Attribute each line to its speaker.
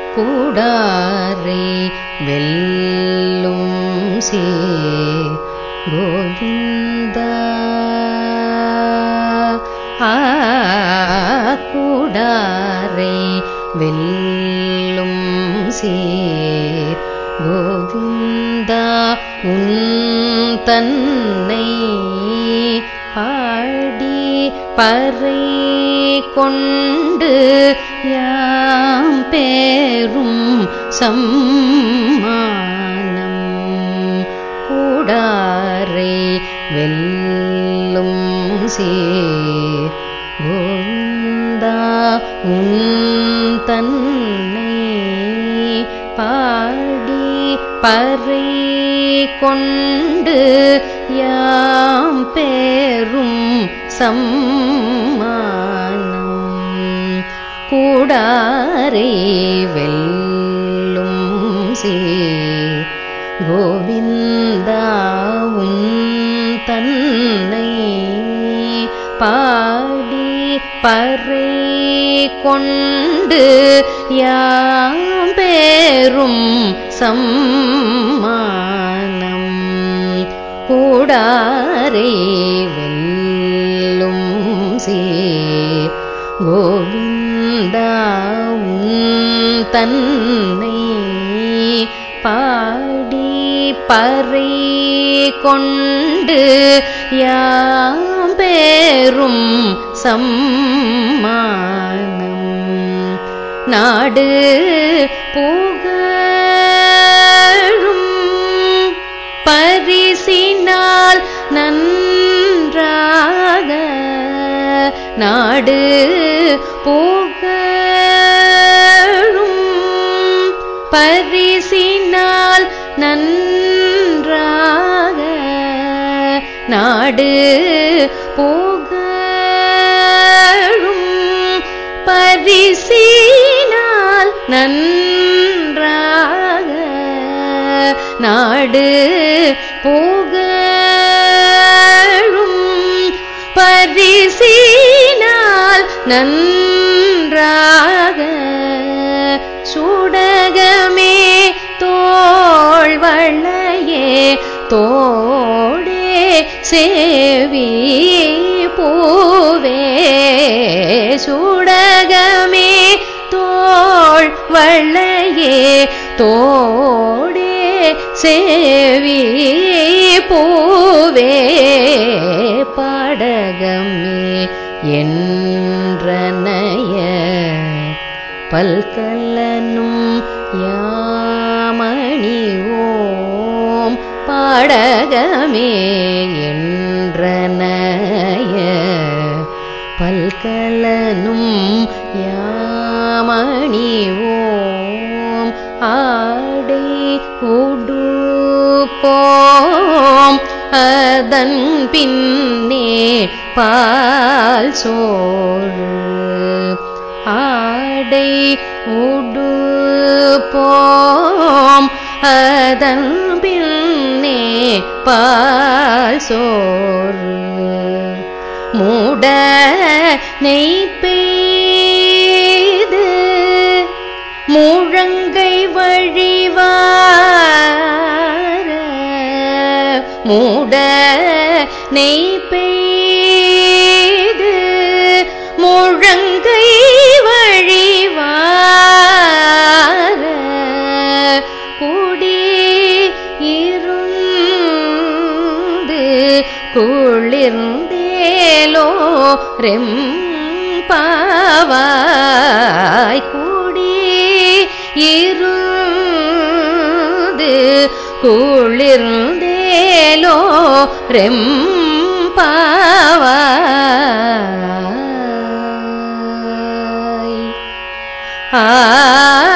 Speaker 1: கூடாரை வெல்லும் சே கோவிந்தா ஆ கூடாரை வெல்லும் சீர் கோவிந்தா உன் தன்னை பாடி பறை கொண்டு யாம் பேரும் சம்மானம் கூடாரை வெல்லும் சீர் கோவிந்தா உன் தன்னை பாடி பறை கொண்டு யாம் பேரும் சம்மானம் கூடாரை வெல்லும் சீர் கோவிந்தா உன் தன்னை பாடி பறை கொண்டு யாம் பேரும் சம்மானம் கூடாரை வெல்லும் சீர் கோவிந்தா உன் தன்னை பாடி பறை கொண்டு யாம் பேரும் சம்மானம் நாடு புகழும் பரிசினால் நன்றாக நாடு புகழும் பரிசினால் நன்றாக நாடு புகழும் பரிசினால் நன்றாக நாடு புகழும் பரிசினால் நன்றாக சுடகமே தோள்வளையே தோடே சேவி பூவே சுடகமே தோள் வளையே தோடே சேவி பூவே பாடகமே என்றனைய பல்கலனும் யாமணி ஓம் பாடகமே என்றனைய பல்கலனும் யாமணி ஓம் ஆடை உடுப்போம் அதன் பின்னே பால் சோறு ஆடை உடுப்போம் அதன் பின்னே பால் சோறு மூட நெய் பெய்து முழங்கை வழிவார மூட நெய் பெய்து முழங்கை வழிவார குடி இருந்து குளிர்ந்தேலோ ரெம் பாவாய் கூடி இருந்து குளிர்ந்தேலோ ரெம் பாவாய் ஆ